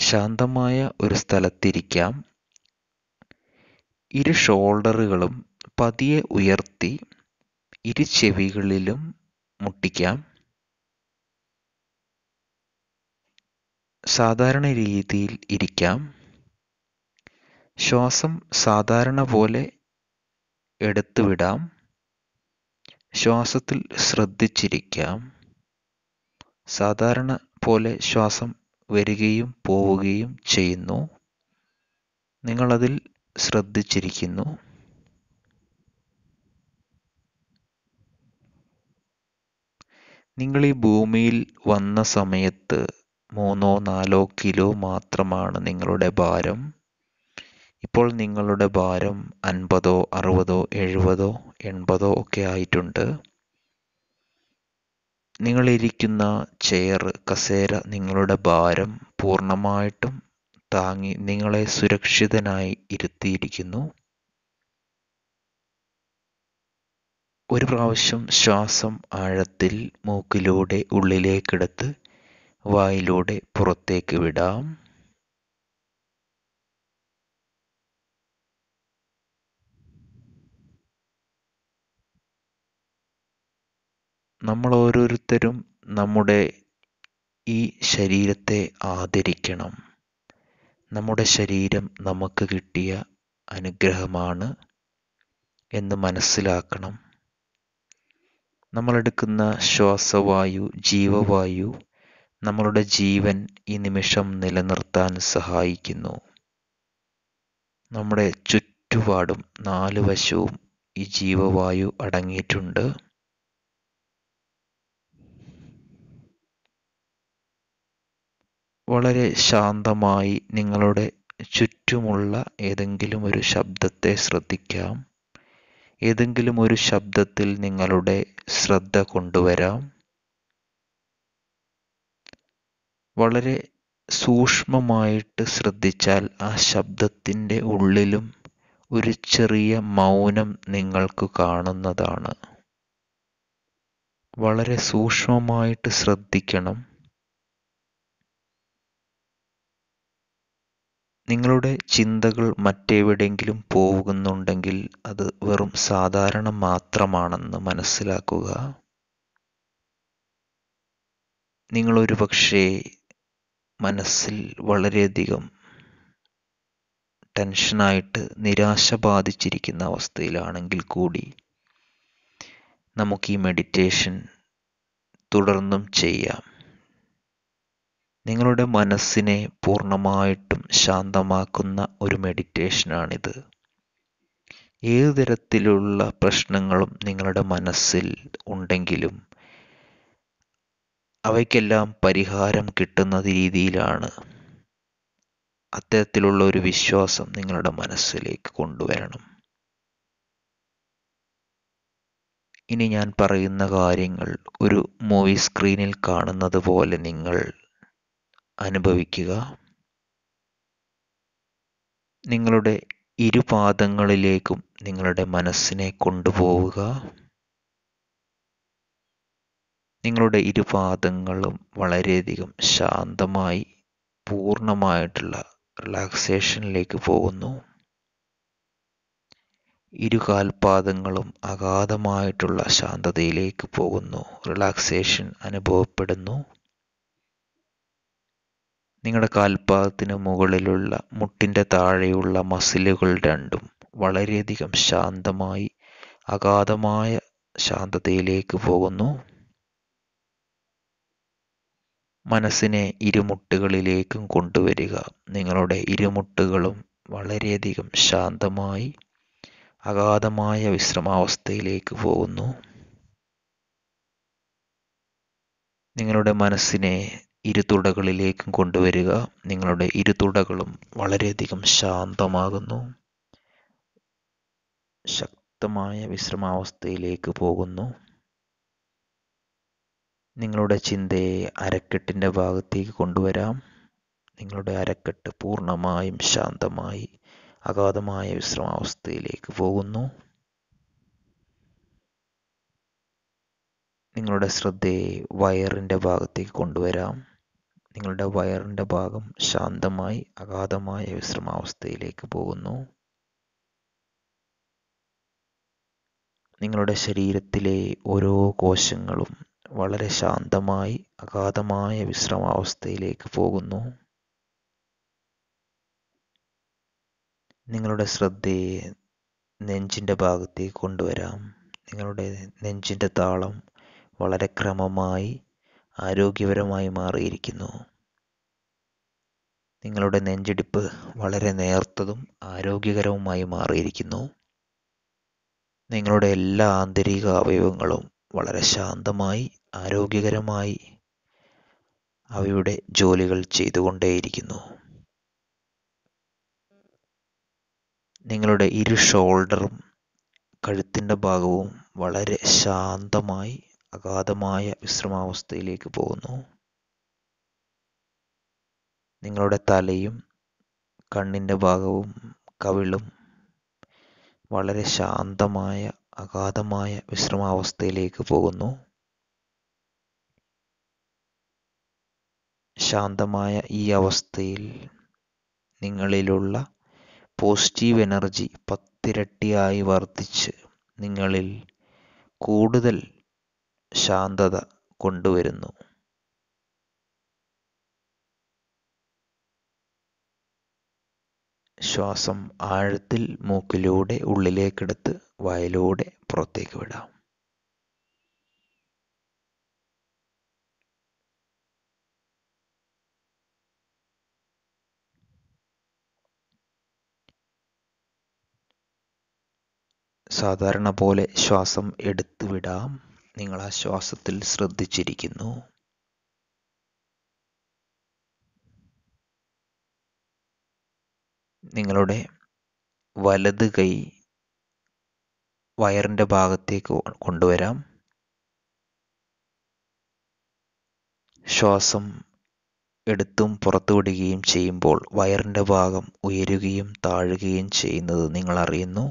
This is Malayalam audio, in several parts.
ശാന്തമായ ഒരു സ്ഥലത്തിരിക്കാം ഇരു ഷോൾഡറുകളും പതിയെ ഉയർത്തി ഇരു ചെവികളിലും മുട്ടിക്കാം സാധാരണ രീതിയിൽ ഇരിക്കാം ശ്വാസം സാധാരണ പോലെ എടുത്തു വിടാം ശ്വാസത്തിൽ ശ്രദ്ധിച്ചിരിക്കാം സാധാരണ പോലെ ശ്വാസം വരികയും പോവുകയും ചെയ്യുന്നു നിങ്ങളതിൽ ശ്രദ്ധിച്ചിരിക്കുന്നു നിങ്ങൾ ഈ ഭൂമിയിൽ വന്ന സമയത്ത് മൂന്നോ നാലോ കിലോ മാത്രമാണ് നിങ്ങളുടെ ഭാരം ഇപ്പോൾ നിങ്ങളുടെ ഭാരം അൻപതോ അറുപതോ എഴുപതോ എൺപതോ ഒക്കെ ആയിട്ടുണ്ട് നിങ്ങളിരിക്കുന്ന ചെയർ കസേര നിങ്ങളുടെ ഭാരം പൂർണ്ണമായിട്ടും താങ്ങി നിങ്ങളെ സുരക്ഷിതനായി ഇരുത്തിയിരിക്കുന്നു ഒരു പ്രാവശ്യം ശ്വാസം ആഴത്തിൽ മൂക്കിലൂടെ ഉള്ളിലേക്കെടുത്ത് വായിലൂടെ പുറത്തേക്ക് വിടാം നമ്മൾ ഓരോരുത്തരും നമ്മുടെ ഈ ശരീരത്തെ ആദരിക്കണം നമ്മുടെ ശരീരം നമുക്ക് കിട്ടിയ അനുഗ്രഹമാണ് എന്ന് മനസ്സിലാക്കണം നമ്മളെടുക്കുന്ന ശ്വാസവായു ജീവവായു നമ്മളുടെ ജീവൻ ഈ നിമിഷം നിലനിർത്താൻ സഹായിക്കുന്നു നമ്മുടെ ചുറ്റുപാടും നാല് വശവും ഈ ജീവവായു അടങ്ങിയിട്ടുണ്ട് വളരെ ശാന്തമായി നിങ്ങളുടെ ചുറ്റുമുള്ള ഏതെങ്കിലും ഒരു ശബ്ദത്തെ ശ്രദ്ധിക്കാം ഏതെങ്കിലും ഒരു ശബ്ദത്തിൽ നിങ്ങളുടെ ശ്രദ്ധ കൊണ്ടുവരാം വളരെ സൂക്ഷ്മമായിട്ട് ശ്രദ്ധിച്ചാൽ ആ ശബ്ദത്തിൻ്റെ ഉള്ളിലും ഒരു ചെറിയ മൗനം നിങ്ങൾക്ക് കാണുന്നതാണ് വളരെ സൂക്ഷ്മമായിട്ട് ശ്രദ്ധിക്കണം നിങ്ങളുടെ ചിന്തകൾ മറ്റെവിടെയെങ്കിലും പോകുന്നുണ്ടെങ്കിൽ അത് വെറും സാധാരണ മാത്രമാണെന്ന് മനസ്സിലാക്കുക നിങ്ങളൊരു പക്ഷേ മനസ്സിൽ വളരെയധികം ടെൻഷനായിട്ട് നിരാശ ബാധിച്ചിരിക്കുന്ന അവസ്ഥയിലാണെങ്കിൽ കൂടി നമുക്ക് ഈ മെഡിറ്റേഷൻ തുടർന്നും ചെയ്യാം നിങ്ങളുടെ മനസ്സിനെ പൂർണ്ണമായിട്ടും ശാന്തമാക്കുന്ന ഒരു മെഡിറ്റേഷനാണിത് ഏതു തരത്തിലുള്ള പ്രശ്നങ്ങളും നിങ്ങളുടെ മനസ്സിൽ ഉണ്ടെങ്കിലും അവയ്ക്കെല്ലാം പരിഹാരം കിട്ടുന്ന രീതിയിലാണ് അത്തരത്തിലുള്ള ഒരു വിശ്വാസം നിങ്ങളുടെ മനസ്സിലേക്ക് കൊണ്ടുവരണം ഇനി ഞാൻ പറയുന്ന കാര്യങ്ങൾ ഒരു മൂവി സ്ക്രീനിൽ കാണുന്നത് പോലെ നിങ്ങൾ അനുഭവിക്കുക നിങ്ങളുടെ ഇരുപാദങ്ങളിലേക്കും നിങ്ങളുടെ മനസ്സിനെ കൊണ്ടുപോവുക നിങ്ങളുടെ ഇരുപാദങ്ങളും വളരെയധികം ശാന്തമായി പൂർണ്ണമായിട്ടുള്ള റിലാക്സേഷനിലേക്ക് പോകുന്നു ഇരു കാൽപാദങ്ങളും അഗാധമായിട്ടുള്ള ശാന്തതയിലേക്ക് പോകുന്നു റിലാക്സേഷൻ അനുഭവപ്പെടുന്നു നിങ്ങളുടെ കാൽപാദത്തിന് മുകളിലുള്ള മുട്ടിൻ്റെ താഴെയുള്ള മസിലുകൾ രണ്ടും വളരെയധികം ശാന്തമായി അഗാധമായ ശാന്തതയിലേക്ക് പോകുന്നു മനസ്സിനെ ഇരുമുട്ടുകളിലേക്കും കൊണ്ടുവരിക നിങ്ങളുടെ ഇരുമുട്ടുകളും വളരെയധികം ശാന്തമായി അഗാധമായ വിശ്രമാവസ്ഥയിലേക്ക് പോകുന്നു നിങ്ങളുടെ മനസ്സിനെ ഇരുതുടകളിലേക്കും കൊണ്ടുവരിക നിങ്ങളുടെ ഇരുതുടകളും വളരെയധികം ശാന്തമാകുന്നു ശക്തമായ വിശ്രമാവസ്ഥയിലേക്ക് പോകുന്നു നിങ്ങളുടെ ചിന്തയെ അരക്കെട്ടിൻ്റെ ഭാഗത്തേക്ക് കൊണ്ടുവരാം നിങ്ങളുടെ അരക്കെട്ട് പൂർണ്ണമായും ശാന്തമായി അഗാധമായ വിശ്രമാവസ്ഥയിലേക്ക് പോകുന്നു നിങ്ങളുടെ ശ്രദ്ധയെ വയറിൻ്റെ ഭാഗത്തേക്ക് കൊണ്ടുവരാം നിങ്ങളുടെ വയറിൻ്റെ ഭാഗം ശാന്തമായി അഗാധമായ വിശ്രമാവസ്ഥയിലേക്ക് പോകുന്നു നിങ്ങളുടെ ശരീരത്തിലെ ഓരോ കോശങ്ങളും വളരെ ശാന്തമായി അഗാധമായ വിശ്രമാവസ്ഥയിലേക്ക് പോകുന്നു നിങ്ങളുടെ ശ്രദ്ധയെ നെഞ്ചിൻ്റെ ഭാഗത്തേക്ക് കൊണ്ടുവരാം നിങ്ങളുടെ നെഞ്ചിൻ്റെ താളം വളരെ ക്രമമായി ആരോഗ്യപരമായി മാറിയിരിക്കുന്നു നിങ്ങളുടെ നെഞ്ചിടിപ്പ് വളരെ നേർത്തതും ആരോഗ്യകരവുമായി മാറിയിരിക്കുന്നു നിങ്ങളുടെ എല്ലാ ആന്തരിക അവയവങ്ങളും വളരെ ശാന്തമായി ആരോഗ്യകരമായി അവയുടെ ജോലികൾ ചെയ്തുകൊണ്ടേയിരിക്കുന്നു നിങ്ങളുടെ ഇരു ഷോൾഡറും കഴുത്തിൻ്റെ ഭാഗവും വളരെ ശാന്തമായി അഗാധമായ വിശ്രമാവസ്ഥയിലേക്ക് പോകുന്നു നിങ്ങളുടെ തലയും കണ്ണിൻ്റെ ഭാഗവും കവിളും വളരെ ശാന്തമായ അഗാധമായ വിശ്രമാവസ്ഥയിലേക്ക് പോകുന്നു ശാന്തമായ ഈ അവസ്ഥയിൽ നിങ്ങളിലുള്ള പോസിറ്റീവ് എനർജി പത്തിരട്ടിയായി വർദ്ധിച്ച് നിങ്ങളിൽ കൂടുതൽ ശാന്തത കൊണ്ടുവരുന്നു ശ്വാസം ആഴത്തിൽ മൂക്കിലൂടെ ഉള്ളിലേക്കെടുത്ത് വായിലൂടെ പുറത്തേക്ക് വിടാം സാധാരണ പോലെ ശ്വാസം എടുത്തു വിടാം നിങ്ങൾ ആ ശ്വാസത്തിൽ ശ്രദ്ധിച്ചിരിക്കുന്നു നിങ്ങളുടെ വലത് കൈ വയറിൻ്റെ ഭാഗത്തേക്ക് കൊണ്ടുവരാം ശ്വാസം എടുത്തും പുറത്തുവിടുകയും ചെയ്യുമ്പോൾ വയറിൻ്റെ ഭാഗം ഉയരുകയും താഴുകയും ചെയ്യുന്നത് നിങ്ങൾ അറിയുന്നു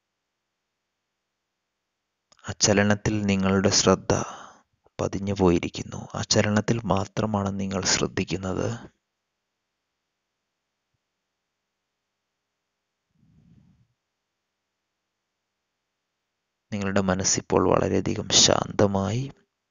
ആ ചലനത്തിൽ നിങ്ങളുടെ ശ്രദ്ധ പതിഞ്ഞു പോയിരിക്കുന്നു ആ ചലനത്തിൽ മാത്രമാണ് നിങ്ങൾ ശ്രദ്ധിക്കുന്നത് നിങ്ങളുടെ മനസ്സിപ്പോൾ വളരെയധികം ശാന്തമായി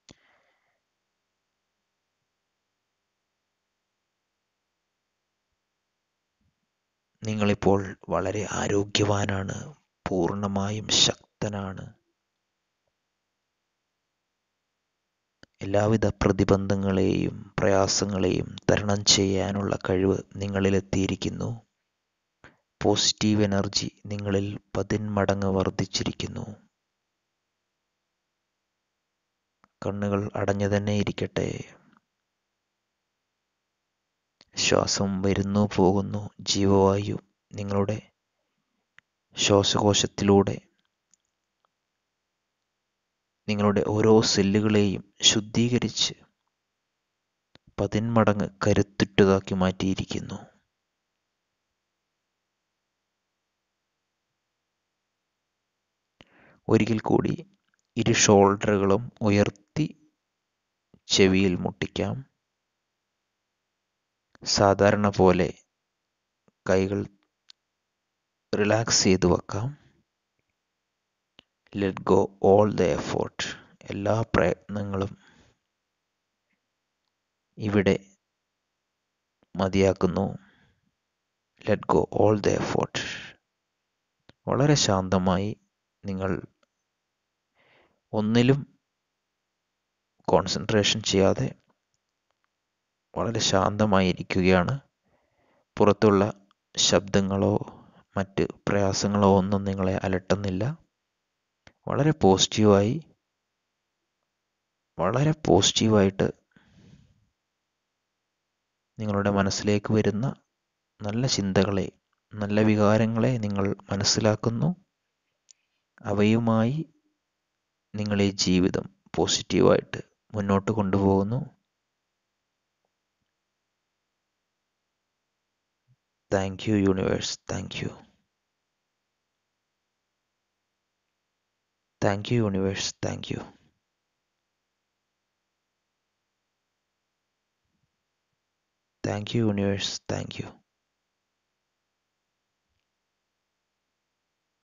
നിങ്ങളിപ്പോൾ വളരെ ആരോഗ്യവാനാണ് പൂർണ്ണമായും ശക്തനാണ് എല്ലാവിധ പ്രതിബന്ധങ്ങളെയും പ്രയാസങ്ങളെയും തരണം ചെയ്യാനുള്ള കഴിവ് നിങ്ങളിലെത്തിയിരിക്കുന്നു പോസിറ്റീവ് എനർജി നിങ്ങളിൽ പതിന്മടങ്ങ് വർദ്ധിച്ചിരിക്കുന്നു കണ്ണുകൾ അടഞ്ഞു തന്നെ ഇരിക്കട്ടെ ശ്വാസം വരുന്നു പോകുന്നു ജീവവായു നിങ്ങളുടെ ശ്വാസകോശത്തിലൂടെ നിങ്ങളുടെ ഓരോ സെല്ലുകളെയും ശുദ്ധീകരിച്ച് പതിന്മടങ്ങ് കരുത്തുറ്റതാക്കി മാറ്റിയിരിക്കുന്നു ഒരിക്കൽ കൂടി ഇരു ഷോൾഡറുകളും ഉയർത്തി ചെവിയിൽ മുട്ടിക്കാം സാധാരണ പോലെ കൈകൾ റിലാക്സ് ചെയ്ത് വെക്കാം let go all the effort എല്ലാ പ്രയത്നങ്ങളും ഇവിടെ മതിയാക്കുന്നു let go all the effort വളരെ ശാന്തമായി നിങ്ങൾ ഒന്നിലും കോൺസെൻട്രേഷൻ ചെയ്യാതെ വളരെ ശാന്തമായി ഇരിക്കുകയാണ് പുറത്തുള്ള ശബ്ദങ്ങളോ മറ്റ് പ്രയാസങ്ങളോ ഒന്നും നിങ്ങളെ അലട്ടുന്നില്ല വളരെ പോസിറ്റീവായി വളരെ പോസിറ്റീവായിട്ട് നിങ്ങളുടെ മനസ്സിലേക്ക് വരുന്ന നല്ല ചിന്തകളെ നല്ല വികാരങ്ങളെ നിങ്ങൾ മനസ്സിലാക്കുന്നു അവയുമായി നിങ്ങളെ ജീവിതം പോസിറ്റീവായിട്ട് മുന്നോട്ട് കൊണ്ടുപോകുന്നു thank you universe thank you thank you universe thank you thank you universe thank U